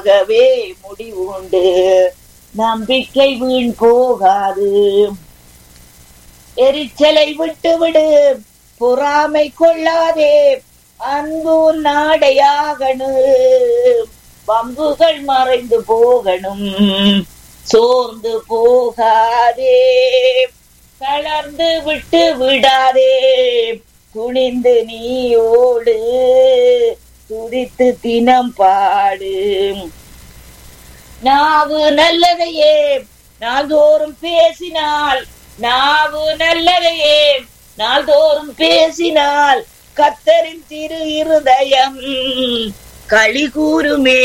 ஆகவே முடிவு உண்டு நம்பிக்கை வீண் போகாது எரிச்சலை விட்டுவிடு பொறாமை கொள்ளாதே அன்பு நாடையாகணும் பம்புகள் மறைந்து போகணும் சோர்ந்து போகாதே தளர்ந்து விட்டு விடாதே துணிந்து நீ ஓடு துடித்து தினம் பாடு நாவு நல்லதையே நாள்தோறும் பேசினால் நாவு நல்லதையே நாள்தோறும் பேசினால் கத்தரின் திரு இருதயம் களி கூறுமே